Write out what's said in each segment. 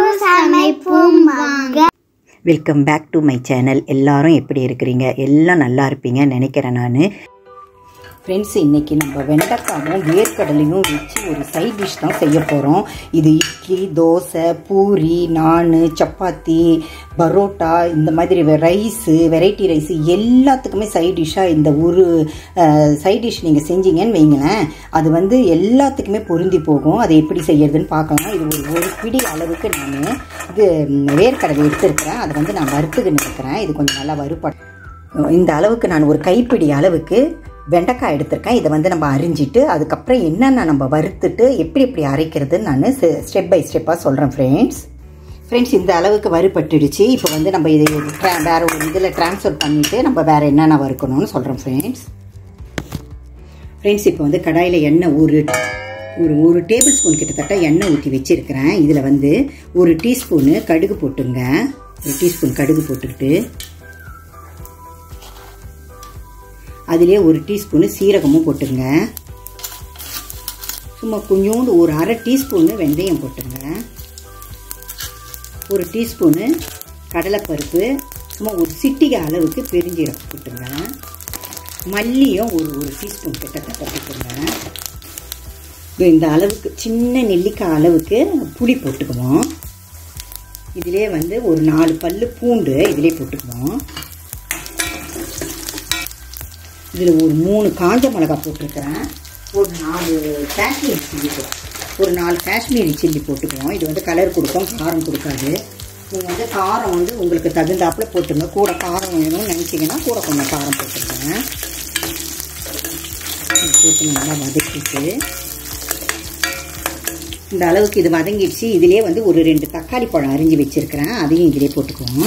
சமைப்போம் வாங்க welcome back to my channel எல்லாரும் எப்படி இருக்கிறீங்க எல்லாம் நல்லா இருப்பீங்க நினைக்கிறேன் நான் ஃப்ரெண்ட்ஸ் இன்றைக்கி நம்ம வெண்டைக்காவும் வேர்க்கடலையும் வச்சு ஒரு சைட் டிஷ் தான் செய்ய போகிறோம் இது இட்லி தோசை பூரி நான் சப்பாத்தி பரோட்டா இந்த மாதிரி ரைஸு வெரைட்டி ரைஸு எல்லாத்துக்குமே சைட் டிஷ்ஷாக இந்த ஒரு சைட் டிஷ் நீங்கள் செஞ்சீங்கன்னு வைங்களேன் அது வந்து எல்லாத்துக்குமே பொருந்தி போகும் அதை எப்படி செய்யறதுன்னு பார்க்கலாம் இது ஒரு ஒரு பிடி அளவுக்கு நான் இது ம், வேர்க்கடலை எடுத்திருக்கிறேன் அதை வந்து நான் வறுத்துக்கின்னு இருக்கிறேன் இது கொஞ்சம் நல்லா வறுப்பட இந்த அளவுக்கு நான் ஒரு கைப்பிடி அளவுக்கு வெண்டைக்காய் எடுத்திருக்கேன் இதை வந்து நம்ம அரிஞ்சிட்டு அதுக்கப்புறம் என்னென்ன நம்ம வறுத்துட்டு எப்படி எப்படி அரைக்கிறதுன்னு நான் ஸ்டெப் பை ஸ்டெப்பாக சொல்கிறேன் ஃப்ரெண்ட்ஸ் ஃப்ரெண்ட்ஸ் இந்த அளவுக்கு வறுபட்டுடுச்சு இப்போ வந்து நம்ம இதை tra- வேற ஒரு இதில் ட்ரான்ஸ்ஃபர் பண்ணிவிட்டு நம்ம வேறு என்னென்ன வறுக்கணும்னு சொல்கிறோம் ஃப்ரெண்ட்ஸ் ஃப்ரெண்ட்ஸ் இப்போ வந்து கடாயில் எண்ணெய் ஒரு ஒரு ஒரு டேபிள் ஸ்பூன் கிட்டத்தட்ட எண்ணெய் ஊற்றி வச்சிருக்கிறேன் இதில் வந்து ஒரு டீஸ்பூனு கடுகு போட்டுங்க ஒரு டீஸ்பூன் கடுகு போட்டுக்கிட்டு அதிலே ஒரு டீஸ்பூனு சீரகமும் போட்டுங்க சும்மா கொஞ்சோண்டு ஒரு அரை டீஸ்பூனு வெந்தயம் போட்டுங்க ஒரு டீஸ்பூனு கடலைப்பருப்பு சும்மா ஒரு சிட்டிகை அளவுக்கு பெருஞ்சீரகம் போட்டுங்க மல்லியும் ஒரு ஒரு டீஸ்பூன் கிட்டத்தட்ட போட்டுங்க இதோ இந்த அளவுக்கு சின்ன நெல்லிக்காய் அளவுக்கு புளி போட்டுக்குவோம் இதிலே வந்து ஒரு நாலு பல்லு பூண்டு இதிலே போட்டுக்குவோம் இதில் ஒரு மூணு காஞ்ச மிளகாய் போட்டிருக்கிறேன் ஒரு நாலு காஷ்மீரி சில்லி போ- ஒரு நாலு காஷ்மீரி சில்லி போட்டுக்குவோம் இது வந்து கலர் கொடுக்கும் காரம் கொடுக்காது நீங்கள் வந்து காரம் வந்து உங்களுக்கு தகுந்தாப்புல போட்டுங்க கூட காரம் வேணும்னு நினச்சிங்கன்னா கூட கொஞ்சம் காரம் போட்டுருங்க இது போட்டு நல்லா வதக்கிட்டு இந்த அளவுக்கு இது வதங்கிடுச்சு இதிலே வந்து ஒரு ரெண்டு தக்காளி பழம் அரிஞ்சு வச்சிருக்கிறேன் அதையும் இதிலே போட்டுக்குவோம்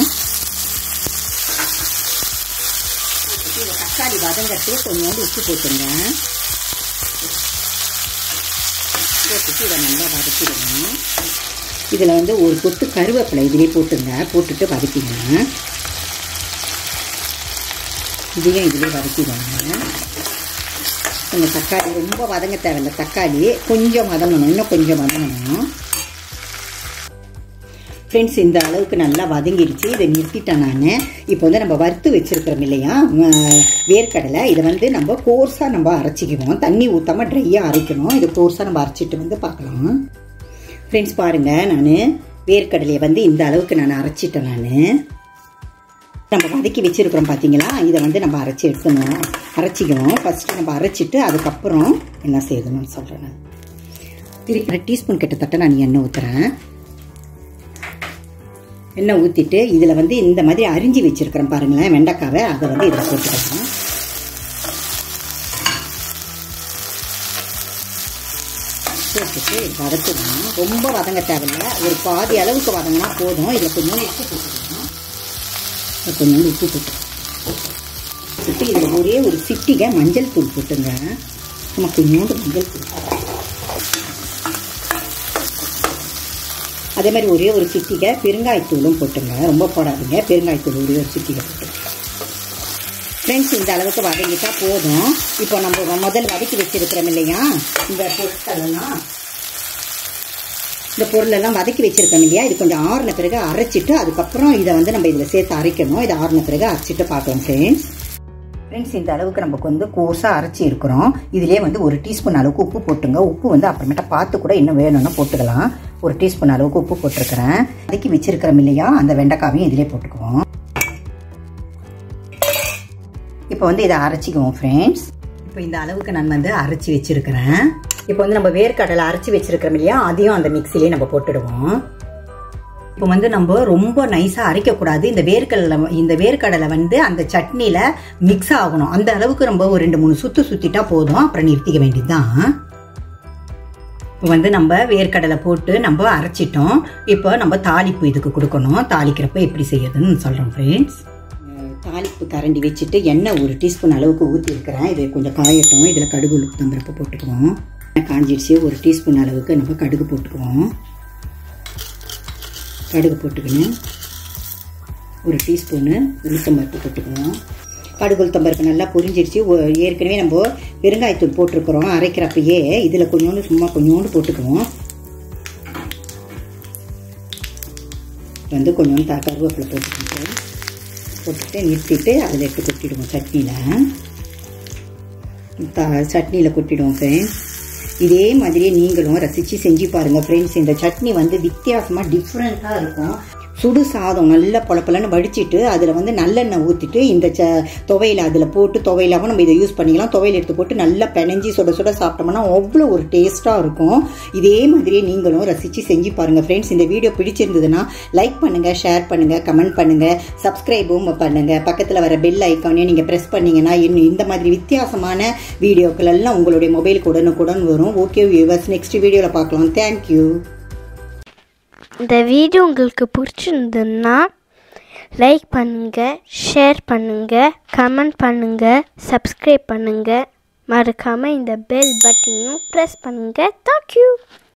போட்டுட்டு இந்த தக்காளி வதங்கிறதுக்கு கொஞ்சோண்டு உப்பு போட்டுங்க போட்டுட்டு இதை நல்லா வதக்கிடுங்க இதில் வந்து ஒரு கொத்து கருவேப்பிலை இதிலே போட்டுங்க போட்டுட்டு வதக்கிங்க இதையும் இதிலே வதக்கிடுவாங்க இந்த தக்காளி ரொம்ப வதங்க தேவையில்ல தக்காளி கொஞ்சம் வதங்கணும் இன்னும் கொஞ்சம் வதங்கணும் ஃப்ரெண்ட்ஸ் இந்த அளவுக்கு நல்லா வதங்கிடுச்சு இதை நிறுத்திட்டேன் நான் இப்போ வந்து நம்ம வறுத்து வச்சிருக்கிறோம் இல்லையா அஹ், வேர்க்கடலை இதை வந்து நம்ம கோர்ஸாக நம்ம அரைச்சிக்குவோம் தண்ணி ஊற்றாமல் ட்ரையாக அரைக்கணும் இது கோர்ஸாக நம்ம அரைச்சிட்டு வந்து பார்க்கலாம் ஃப்ரெண்ட்ஸ் பாருங்கள் நான் வேர்க்கடலையை வந்து இந்த அளவுக்கு நான் அரைச்சிட்டேன் நான் நம்ம வதக்கி வச்சிருக்கிறோம் பார்த்தீங்களா இதை வந்து நம்ம அரைச்சி எடுக்கணும் அரைச்சிக்கணும் ஃபஸ்ட்டு நம்ம அரைச்சிட்டு அதுக்கப்புறம் என்ன செய்யணும்னு சொல்கிறேன் நான் திருப்பி அரை டீஸ்பூன் கிட்டத்தட்ட நான் எண்ணெய் ஊற்றுறேன் எண்ணெய் ஊற்றிட்டு இதில் வந்து இந்த மாதிரி அரிஞ்சு வச்சிருக்கிறேன் பாருங்களேன் வெண்டைக்காவை அதை வந்து இதில் போட்டுக்கிறேன் போட்டுட்டு வதக்கணும் ரொம்ப வதங்க தேவையில்ல ஒரு பாதி அளவுக்கு வதங்கினா போதும் இதில் கொஞ்சோண்டு உப்பு போட்டுக்கணும் இதில் கொஞ்சோண்டு உப்பு போட்டுக்கணும் போட்டு இதில் ஒரே ஒரு சிட்டிகை மஞ்சள் தூள் போட்டுங்க சும்மா கொஞ்சோண்டு மஞ்சள் தூள் அதே மாதிரி ஒரே ஒரு சிட்டிகை பெருங்காயத்தூளும் போட்டுங்க ரொம்ப போடாதீங்க பெருங்காயத்தூள் ஒரே ஒரு சிட்டிகை போட்டு ஃப்ரெண்ட்ஸ் இந்த அளவுக்கு வதங்கிட்டா போதும் இப்போ நம்ம முதல் வதக்கி வச்சிருக்கிறோம் இல்லையா இந்த பொருட்கள் எல்லாம் இந்த பொருளெல்லாம் வதக்கி வச்சிருக்கோம் இல்லையா இது கொஞ்சம் ஆறின பிறகு அரைச்சிட்டு அதுக்கப்புறம் இதை வந்து நம்ம இதில் சேர்த்து அரைக்கணும் இதை ஆறின பிறகு அரைச்சிட்டு பார்க்கலாம் ஃப்ரெண்ட்ஸ் ஃப்ரெண்ட்ஸ் இந்த அளவுக்கு நமக்கு வந்து கோர்ஸாக அரைச்சி இருக்கிறோம் இதிலே வந்து ஒரு டீஸ்பூன் அளவுக்கு உப்பு போட்டுங்க உப்பு வந்து அப்புறமேட்டா பார்த்து கூட இன்னும் வேணும்னா போட்டுக்கலாம் ஒரு டீஸ்பூன் அளவுக்கு உப்பு போட்டிருக்கிறேன் வதக்கி வச்சிருக்கிறோம் இல்லையா அந்த வெண்டைக்காவையும் இதிலே போட்டுக்குவோம் இப்போ வந்து இதை அரைச்சிக்குவோம் ஃப்ரெண்ட்ஸ் இப்போ இந்த அளவுக்கு நான் வந்து அரைச்சி வச்சிருக்கிறேன் இப்போ வந்து நம்ம வேர்க்கடலை அரைச்சி வச்சிருக்கிறோம் இல்லையா அதையும் அந்த மிக்சிலே நம்ம போட்டுடுவோம் இப்போ வந்து நம்ம ரொம்ப நைஸாக அரைக்கக்கூடாது இந்த வேர்க்கடலை இந்த வேர்க்கடலை வந்து அந்த சட்னியில் மிக்ஸ் ஆகணும் அந்த அளவுக்கு நம்ம ஒரு ரெண்டு மூணு சுற்று சுற்றிட்டா போதும் அப்புறம் நிறுத்திக்க வேண்டியதுதான் இப்போ வந்து நம்ம வேர்க்கடலை போட்டு நம்ம அரைச்சிட்டோம் இப்போ நம்ம தாளிப்பு இதுக்கு கொடுக்கணும் தாளிக்கிறப்ப எப்படி செய்யறதுன்னு சொல்கிறோம் ஃப்ரெண்ட்ஸ் தாளிப்பு கரண்டி வச்சுட்டு எண்ணெய் ஒரு டீஸ்பூன் அளவுக்கு ஊற்றி இருக்கிறேன் இது கொஞ்சம் காயட்டும் இதில் கடுகு உளுத்தம்பருப்பு போட்டுக்குவோம் காஞ்சிடுச்சு ஒரு டீஸ்பூன் அளவுக்கு நம்ம கடுகு போட்டுக்குவோம் கடுகு போட்டுக்கணும் ஒரு டீஸ்பூனு உளுத்தம்பருப்பு போட்டுக்குவோம் கடுகு உளுத்தம்பருப்பு நல்லா பொரிஞ்சிருச்சு ஒ- ஏற்கனவே நம்ம பெருங்காயத்தூள் போட்டிருக்கிறோம் அரைக்கிறப்பயே இதில் கொஞ்சோண்டு சும்மா கொஞ்சோண்டு போட்டுக்குவோம் வந்து கொஞ்சம் த கருவேப்பிலை போட்டுக்கிட்டு போட்டுட்டு நிறுத்திட்டு அதில் எடுத்து கொட்டிடுவோம் சட்னியில் த சட்னியில் கொட்டிடுவோம் ஃப்ரெண்ட்ஸ் இதே மாதிரியே நீங்களும் ரசித்து செஞ்சு பாருங்கள் ஃப்ரெண்ட்ஸ் இந்த சட்னி வந்து வித்தியாசமாக டிஃப்ரெண்ட்டாக இருக்கும் சுடு சாதம் நல்லா பொலப்பலன்னு வடிச்சிட்டு அதில் வந்து நல்லெண்ணெய் ஊற்றிட்டு இந்த ச துவையில் அதில் போட்டு துவையிலாகவும் நம்ம இதை யூஸ் பண்ணிக்கலாம் துவையில் எடுத்து போட்டு நல்லா பெனஞ்சி சுட சுட சாப்பிட்டோம்னா அவ்வளோ ஒரு டேஸ்ட்டாக இருக்கும் இதே மாதிரியே நீங்களும் ரசித்து செஞ்சு பாருங்கள் ஃப்ரெண்ட்ஸ் இந்த வீடியோ பிடிச்சிருந்ததுன்னா லைக் பண்ணுங்கள் ஷேர் பண்ணுங்கள் கமெண்ட் பண்ணுங்கள் சப்ஸ்கிரைபும் பண்ணுங்கள் பக்கத்தில் வர பெல் ஐக்கானையும் நீங்கள் ப்ரெஸ் பண்ணிங்கன்னா இன்னும் இந்த மாதிரி வித்தியாசமான வீடியோக்கள் எல்லாம் உங்களுடைய மொபைலுக்கு உடனுக்குடன் வரும் ஓகே வியூவர்ஸ் நெக்ஸ்ட் வீடியோவில் பார்க்கலாம் தேங்க்யூ இந்த வீடியோ உங்களுக்கு பிடிச்சிருந்ததுன்னா லைக் பண்ணுங்கள் ஷேர் பண்ணுங்கள் கமெண்ட் பண்ணுங்கள் சப்ஸ்கிரைப் பண்ணுங்கள் மறக்காமல் இந்த பெல் பட்டனையும் ப்ரெஸ் பண்ணுங்கள் தேங்க்யூ